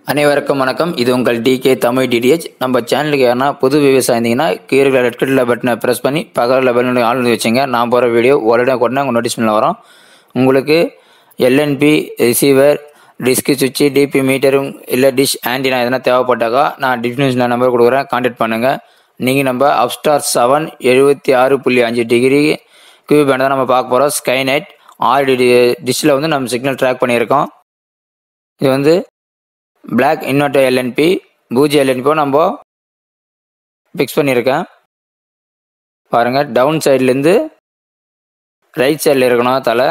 அனைவருக்கும் வணக்கம் இது உங்கள் டிகே தமிழ் டிடிஹெச் நம்ம சேனலுக்கு யாருன்னா புது விவசாயம் இருந்தீங்கன்னா கீழே ரெட் கலரில் பட்டனை ப்ரெஸ் பண்ணி பக்கத்தில் பெல் ஆள் வந்து வச்சுங்க நான் போகிற வீடியோ உடனே உடனே உங்கள் நோட்டிஃபிகேஷனில் வரும் உங்களுக்கு எல்என்பி ரிசீவர் டிஸ்க் சுவிட்சு டிபி மீட்டரும் இல்லை டிஷ் ஆன்டினா எதனா தேவைப்பட்டாக்கா நான் டிஸ்கிரிப்ஷனில் நம்பர் கொடுக்குறேன் கான்டாக்ட் பண்ணுங்கள் நீங்கள் நம்ம அப்ஸ்டார் செவன் எழுபத்தி ஆறு புள்ளி அஞ்சு டிகிரி கியூ பேண்ட் தான் நம்ம பார்க்க போகிறோம் ஸ்கைநெட் ஆறு டிஷ்ஷில் வந்து நம்ம சிக்னல் ட்ராக் பண்ணியிருக்கோம் இது வந்து பிளாக் இன்வெர்டர் எல்என்பி பூஜ்ஜிய எல்என்பி நம்ம ஃபிக்ஸ் பண்ணியிருக்கேன் பாருங்கள் டவுன் சைட்லேருந்து ரைட் சைடில் இருக்கணும் தலை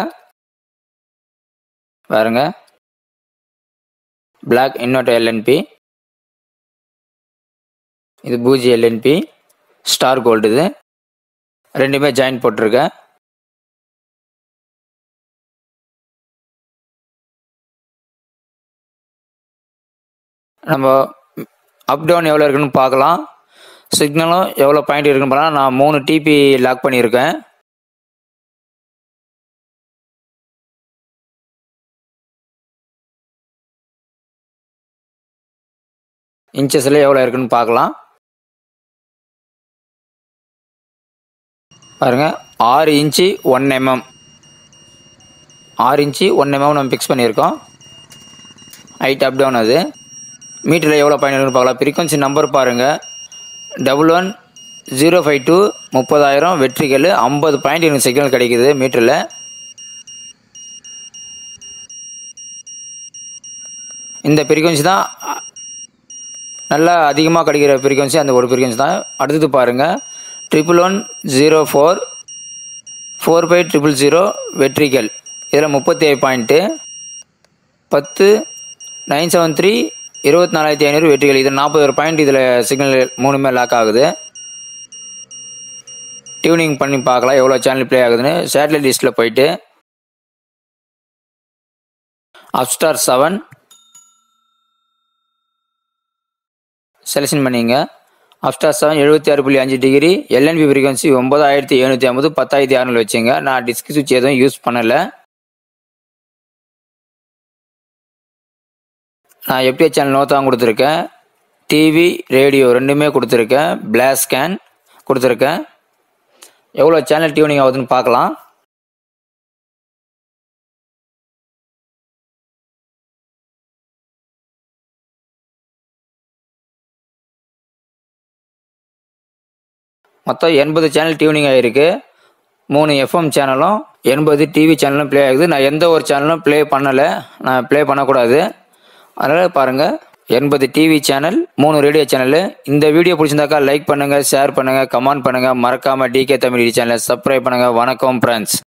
பாருங்க பிளாக் இன்வெர்டர் எல்என்பி இது பூஜ்ஜிய எல்என்பி ஸ்டார் கோல்டு இது ரெண்டுமே ஜாயின் போட்டிருக்கேன் நம்ம அப் டவுன் எவ்வளோ இருக்குன்னு பார்க்கலாம் சிக்னலும் எவ்வளோ பாயிண்ட் இருக்குன்னு பார்க்கலாம் நான் மூணு டிபி லாக் பண்ணியிருக்கேன் இன்ச்சஸில் எவ்வளோ இருக்குன்னு பார்க்கலாம் பாருங்க ஆறு இன்ச்சு ஒன் எம்எம் ஆறு இன்ச்சு ஒன் எம்எம் நம்ம ஃபிக்ஸ் பண்ணியிருக்கோம் ஹைட் அப் டவுன் அது மீட்டரில் எவ்வளோ பாயிண்ட் இருக்குன்னு பார்க்கலாம் ஃப்ரீக்வன்சி நம்பர் பாருங்கள் double one zero five two முப்பதாயிரம் வெற்றிகள் ஐம்பது பாயிண்ட் எனக்கு சிக்னல் கிடைக்குது மீட்டரில் இந்த ஃப்ரீக்வன்சி தான் நல்லா அதிகமாக கிடைக்கிற ஃப்ரீக்வன்சி அந்த ஒரு ஃப்ரீக்வன்சி தான் அடுத்தது பாருங்கள் triple one zero four four five triple zero வெற்றிகள் இதில் முப்பத்தி ஏழு பாயிண்ட்டு பத்து நைன் செவன் த்ரீ இருபத்தி நாலாயிரத்தி ஐநூறு வெற்றிகள் இது நாற்பது ஒரு பாயிண்ட் இதில் சிக்னல் மூணுமே லாக் ஆகுது டியூனிங் பண்ணி பார்க்கலாம் எவ்வளோ சேனல் ப்ளே ஆகுதுன்னு சேட்டலைட் லிஸ்ட்டில் போயிட்டு அப்ஸ்டார் செவன் செலெக்ஷன் பண்ணிங்க அப்ஸ்டார் செவன் எழுபத்தி ஆறு புள்ளி அஞ்சு டிகிரி எல்என்பி ஃப்ரீக்வன்சி ஒம்பதாயிரத்தி எழுநூற்றி ஐம்பது பத்தாயிரத்தி அறநூறு வச்சுங்க நான் டிஸ்க் சுவிட்ச் எதுவும் யூஸ் பண்ணலை நான் எப்படி சேனல் நோத்தான் கொடுத்துருக்கேன் டிவி ரேடியோ ரெண்டுமே கொடுத்துருக்கேன் பிளாக் ஸ்கேன் கொடுத்துருக்கேன் எவ்வளோ சேனல் டியூனிங் ஆகுதுன்னு பார்க்கலாம் மொத்தம் எண்பது சேனல் டியூனிங் ஆகிருக்கு மூணு எஃப்எம் சேனலும் எண்பது டிவி சேனலும் ப்ளே ஆகுது நான் எந்த ஒரு சேனலும் ப்ளே பண்ணலை நான் ப்ளே பண்ணக்கூடாது அதனால் பாருங்கள் எண்பது டிவி சேனல் மூணு ரேடியோ சேனல் இந்த வீடியோ பிடிச்சிருந்தாக்கா லைக் பண்ணுங்கள் ஷேர் பண்ணுங்கள் கமெண்ட் பண்ணுங்கள் மறக்காமல் டிகே தமிழ் சேனலை சப்ஸ்கிரைப் பண்ணுங்கள் வணக்கம் ஃப்ரெண்ட்ஸ்